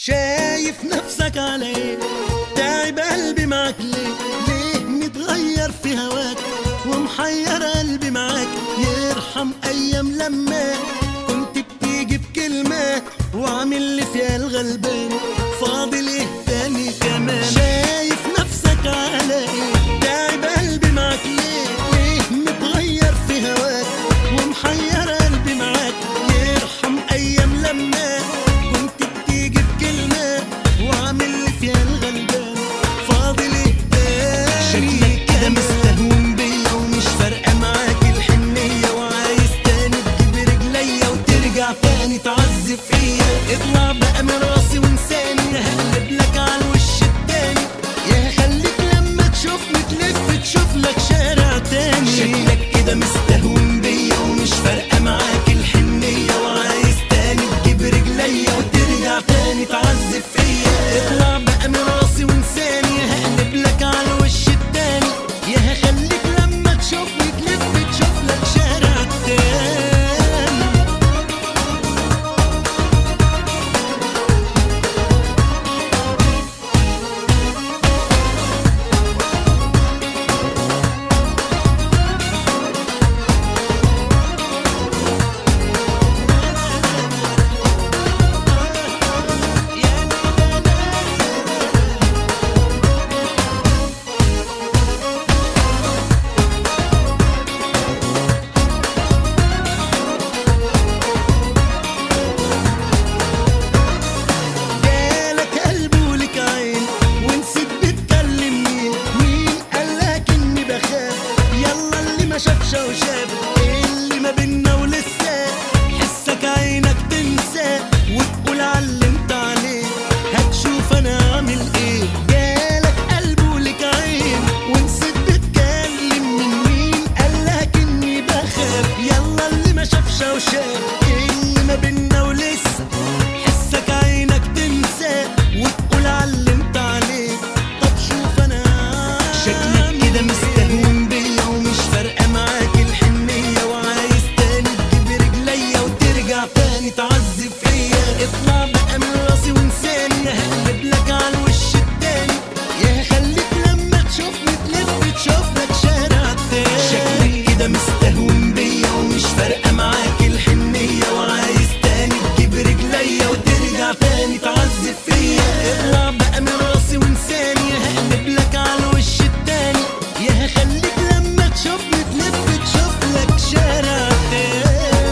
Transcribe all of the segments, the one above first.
شايف نفسك علي تعب قلبي معاك ليه ليه متغير في هواك ومحير قلبي معاك يرحم ايام لما كنت بتيجي بكلمة وعامل لي فيها الغلبان فاضل ايه تاني كمان شايف نفسك على ايه تعب قلبي معاك ليه ليه متغير في هواك ومحير قلبي معاك يرحم ايام لما كنت بتيجي بكلمة وعامل لي فيها الغلبان فاضل ايه تاني شكلك كده مستهون بيا ومش فارقة معاك الحنية وعايز تاني تجيب رجليا وترجع تاني تعذب فيا اطلع بقى من راسي وانساني هقلب لك على الوش التاني يا خليك لما تشوفني تلف تشوف لك شارع تاني شكلك كده مستهون بيا ومش فارقة معاك الحنية وعايز تاني تجيب رجليا وترجع تاني تعذب فيا اطلع بقى من راسي وانساني هقلب لك على الوش التاني يا هخليك لما تشوفني تلف تشوف لك شارع تاني جالك قلب ولك عين ونسيت بتكلم مين مين قالك اني بخاف يلا اللي ما شافش وشاف اللي ما بينا ولسه حسك عينك تنسى وتقول على اللي انت عليه هتشوف انا عامل ايه جالك قلب ولك عين ونسيت بتكلم من مين قالك اني بخاف يلا اللي ما شافش وشاف اللي ما بينا ولسه حسك عينك تنسى وتقول على اللي انت عليه طب شوف انا شكلك كده مستهون بيا ومش فارقه معاك الحنيه وعايز تاني تجيب رجليا وترجع تاني تعذب فيا اطلع بقى من راسي وانساني هقلب لك على الوش التاني يا هخليك لما تشوفني تلف تشوف لك شارع تاني شكلك كده مستهون بيا ومش فارقه معاك الحنيه وعايز تاني تجيب رجليا وترجع تاني تعذب فيا اطلع بقى من راسي وانساني هقلب لك على الوش التاني يا هخليك لما تشوفني تلف تشوف لك شارع تاني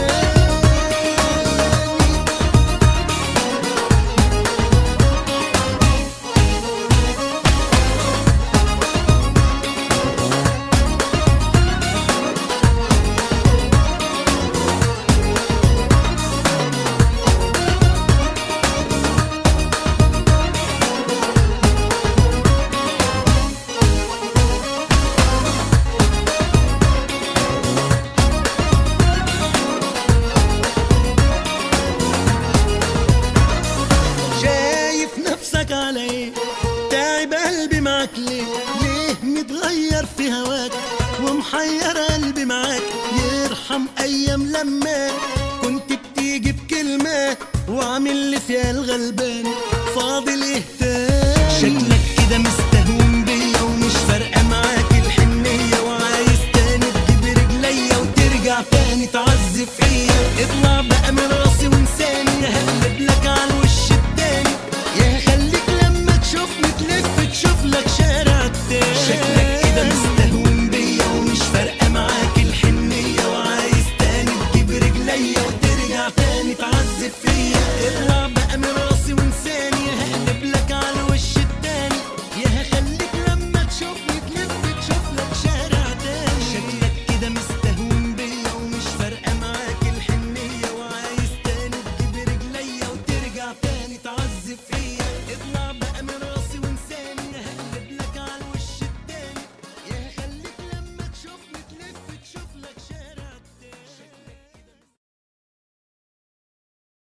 شايف نفسك على ايه تعب قلبي معاك ليه ليه متغير في هواك ومحير قلبي معاك يرحم ايام لما كنت بتيجي بكلمة وعامل لي فيها الغلبان